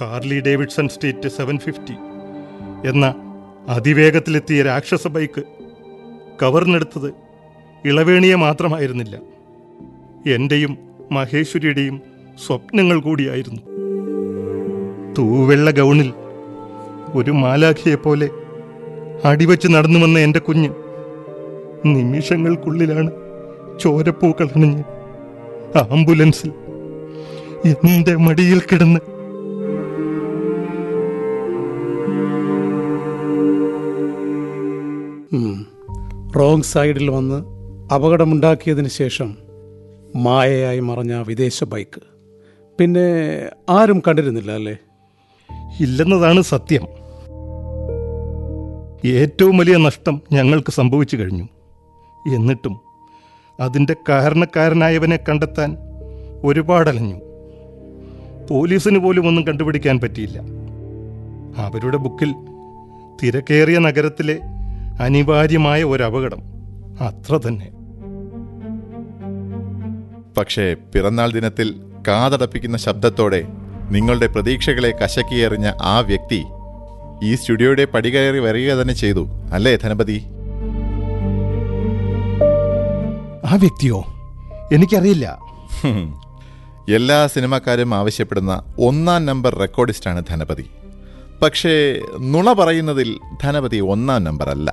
Harley Davidson street seven fifty എന്ന അതിവേഗത്തിലെത്തിയ രാക്ഷസ ബൈക്ക് കവർന്നെടുത്തത് ഇളവേണിയെ മാത്രമായിരുന്നില്ല എന്റെയും മഹേശ്വരിയുടെയും സ്വപ്നങ്ങൾ കൂടിയായിരുന്നു തൂവെള്ള ഗൗണിൽ ഒരു മാലാഖിയെ പോലെ അടിവച്ച് നടന്നു വന്ന എൻ്റെ കുഞ്ഞ് നിമിഷങ്ങൾക്കുള്ളിലാണ് ചോരപ്പൂക്കൾ അണിഞ്ഞ് ആംബുലൻസിൽ എന്റെ മടിയിൽ കിടന്ന് റോങ് സൈഡിൽ വന്ന് അപകടമുണ്ടാക്കിയതിന് ശേഷം മായയായി മറഞ്ഞ ആ വിദേശ ബൈക്ക് പിന്നെ ആരും കണ്ടിരുന്നില്ല അല്ലേ ഇല്ലെന്നതാണ് സത്യം ഏറ്റവും വലിയ നഷ്ടം ഞങ്ങൾക്ക് സംഭവിച്ചു കഴിഞ്ഞു എന്നിട്ടും അതിൻ്റെ കാരണക്കാരനായവനെ കണ്ടെത്താൻ ഒരുപാടലഞ്ഞു പോലീസിന് പോലും ഒന്നും കണ്ടുപിടിക്കാൻ പറ്റിയില്ല അവരുടെ ബുക്കിൽ തിരക്കേറിയ നഗരത്തിലെ അനിവാര്യമായ ഒരു അപകടം അത്ര തന്നെ പക്ഷേ പിറന്നാൾ ദിനത്തിൽ കാതടപ്പിക്കുന്ന ശബ്ദത്തോടെ നിങ്ങളുടെ പ്രതീക്ഷകളെ കശക്കിയെറിഞ്ഞ ആ വ്യക്തി ഈ സ്റ്റുഡിയോയുടെ പടികയറി വരിക തന്നെ ചെയ്തു അല്ലേ ധനപതി ആ വ്യക്തിയോ എനിക്കറിയില്ല ഹും. എല്ലാ സിനിമാക്കാരും ആവശ്യപ്പെടുന്ന ഒന്നാം നമ്പർ റെക്കോർഡിസ്റ്റാണ് ധനപതി പക്ഷേ നുണ പറയുന്നതിൽ ധനപതി ഒന്നാം നമ്പർ അല്ല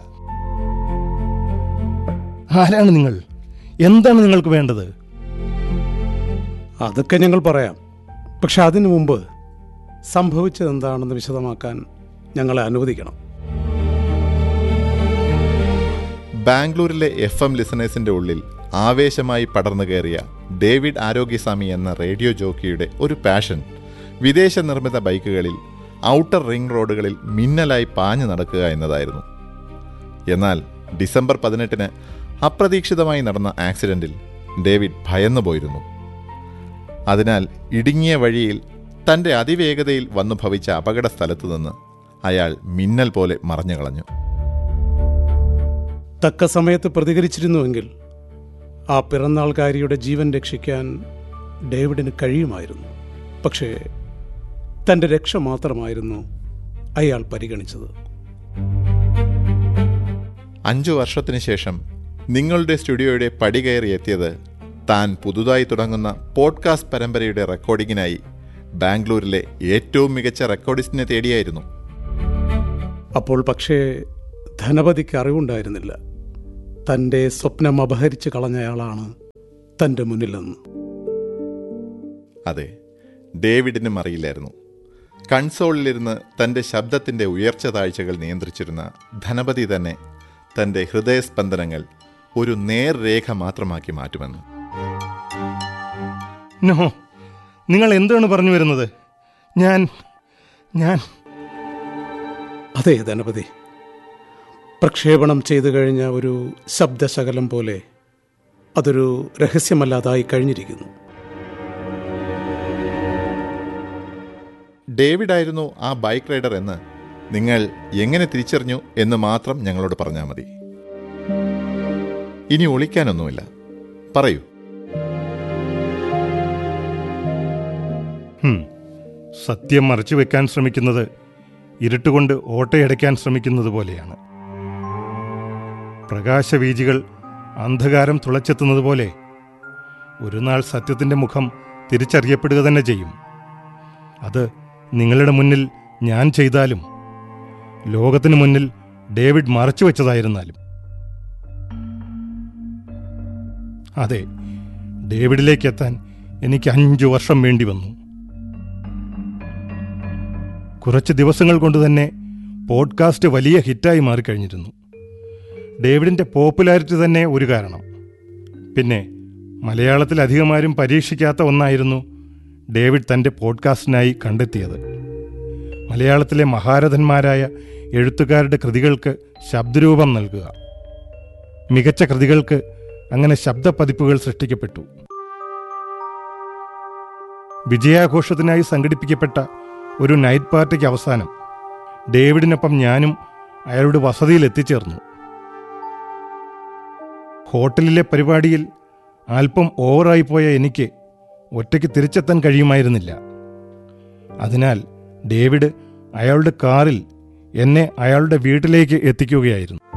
ആരാണ് നിങ്ങൾ എന്താണ് നിങ്ങൾക്ക് വേണ്ടത് അതൊക്കെ ഞങ്ങൾ പറയാം പക്ഷെ അതിനു മുമ്പ് സംഭവിച്ചത് എന്താണെന്ന് വിശദമാക്കാൻ ഞങ്ങളെ അനുവദിക്കണം ബാംഗ്ലൂരിലെ എഫ് എം ലിസണേഴ്സിന്റെ ഉള്ളിൽ ആവേശമായി പടർന്നു കയറിയ ഡേവിഡ് ആരോഗ്യസ്വാമി എന്ന റേഡിയോ ജോക്കിയുടെ ഒരു പാഷൻ വിദേശ നിർമ്മിത ബൈക്കുകളിൽ ഔട്ടർ റിംഗ് റോഡുകളിൽ മിന്നലായി പാഞ്ഞു നടക്കുക എന്നതായിരുന്നു എന്നാൽ ഡിസംബർ പതിനെട്ടിന് അപ്രതീക്ഷിതമായി നടന്ന ആക്സിഡന്റിൽ ഡേവിഡ് ഭയന്നു പോയിരുന്നു അതിനാൽ ഇടുങ്ങിയ വഴിയിൽ തന്റെ അതിവേഗതയിൽ വന്നു ഭവിച്ച അപകട സ്ഥലത്തു നിന്ന് അയാൾ മിന്നൽ പോലെ മറഞ്ഞു കളഞ്ഞു തക്ക സമയത്ത് പ്രതികരിച്ചിരുന്നുവെങ്കിൽ ആ പിറന്നാൾക്കാരിയുടെ ജീവൻ രക്ഷിക്കാൻ ഡേവിഡിന് കഴിയുമായിരുന്നു പക്ഷേ തൻ്റെ രക്ഷ മാത്രമായിരുന്നു അയാൾ പരിഗണിച്ചത് അഞ്ചു വർഷത്തിനു ശേഷം നിങ്ങളുടെ സ്റ്റുഡിയോയുടെ പടി കയറി എത്തിയത് താൻ പുതുതായി തുടങ്ങുന്ന പോഡ്കാസ്റ്റ് പരമ്പരയുടെ റെക്കോർഡിങ്ങിനായി ബാംഗ്ലൂരിലെ ഏറ്റവും മികച്ച റെക്കോർഡിസ്റ്റിനെ തേടിയായിരുന്നു അപ്പോൾ പക്ഷേ ധനപതിക്ക് അറിവുണ്ടായിരുന്നില്ല തൻ്റെ സ്വപ്നം അപഹരിച്ച് കളഞ്ഞയാളാണ് തൻ്റെ മുന്നിലെന്ന് അതെ ഡേവിഡിനും അറിയില്ലായിരുന്നു കൺസോളിലിരുന്ന് തൻ്റെ ശബ്ദത്തിൻ്റെ ഉയർച്ച താഴ്ചകൾ നിയന്ത്രിച്ചിരുന്ന ധനപതി തന്നെ തൻ്റെ ഹൃദയസ്പന്ദനങ്ങൾ ഒരു നേർരേഖ മാത്രമാക്കി മാറ്റുമെന്ന് നോ നിങ്ങൾ എന്താണ് പറഞ്ഞു വരുന്നത് ഞാൻ ഞാൻ അതെ ധനപതി പ്രക്ഷേപണം ചെയ്തു കഴിഞ്ഞ ഒരു ശബ്ദശകലം പോലെ അതൊരു രഹസ്യമല്ലാതായി കഴിഞ്ഞിരിക്കുന്നു ഡേവിഡായിരുന്നു ആ ബൈക്ക് റൈഡർ എന്ന് നിങ്ങൾ എങ്ങനെ തിരിച്ചറിഞ്ഞു എന്ന് മാത്രം ഞങ്ങളോട് പറഞ്ഞാൽ മതി ഇനി ഒളിക്കാനൊന്നുമില്ല പറയൂ ഹും, സത്യം മറച്ചു വെക്കാൻ ശ്രമിക്കുന്നത് ഇരുട്ടുകൊണ്ട് ഓട്ടയടയ്ക്കാൻ ശ്രമിക്കുന്നത് പോലെയാണ് പ്രകാശവീജികൾ അന്ധകാരം തുളച്ചെത്തുന്നത് പോലെ ഒരു നാൾ സത്യത്തിന്റെ മുഖം തിരിച്ചറിയപ്പെടുക തന്നെ ചെയ്യും അത് നിങ്ങളുടെ മുന്നിൽ ഞാൻ ചെയ്താലും ലോകത്തിന് മുന്നിൽ ഡേവിഡ് മറച്ചു വെച്ചതായിരുന്നാലും അതെ ഡേവിഡിലേക്ക് എത്താൻ എനിക്ക് അഞ്ചു വർഷം വേണ്ടി വന്നു കുറച്ച് ദിവസങ്ങൾ കൊണ്ട് തന്നെ പോഡ്കാസ്റ്റ് വലിയ ഹിറ്റായി മാറിക്കഴിഞ്ഞിരുന്നു ഡേവിഡിന്റെ പോപ്പുലാരിറ്റി തന്നെ ഒരു കാരണം പിന്നെ മലയാളത്തിൽ അധികമാരും പരീക്ഷിക്കാത്ത ഒന്നായിരുന്നു ഡേവിഡ് തന്റെ പോഡ്കാസ്റ്റിനായി കണ്ടെത്തിയത് മലയാളത്തിലെ മഹാരഥന്മാരായ എഴുത്തുകാരുടെ കൃതികൾക്ക് ശബ്ദരൂപം നൽകുക മികച്ച കൃതികൾക്ക് അങ്ങനെ ശബ്ദപ്പതിപ്പുകൾ സൃഷ്ടിക്കപ്പെട്ടു വിജയാഘോഷത്തിനായി സംഘടിപ്പിക്കപ്പെട്ട ഒരു നൈറ്റ് പാർട്ടിക്ക് അവസാനം ഡേവിഡിനൊപ്പം ഞാനും അയാളുടെ വസതിയിൽ എത്തിച്ചേർന്നു ഹോട്ടലിലെ പരിപാടിയിൽ അല്പം ഓവറായിപ്പോയ എനിക്ക് ഒറ്റയ്ക്ക് തിരിച്ചെത്താൻ കഴിയുമായിരുന്നില്ല അതിനാൽ ഡേവിഡ് അയാളുടെ കാറിൽ എന്നെ അയാളുടെ വീട്ടിലേക്ക് എത്തിക്കുകയായിരുന്നു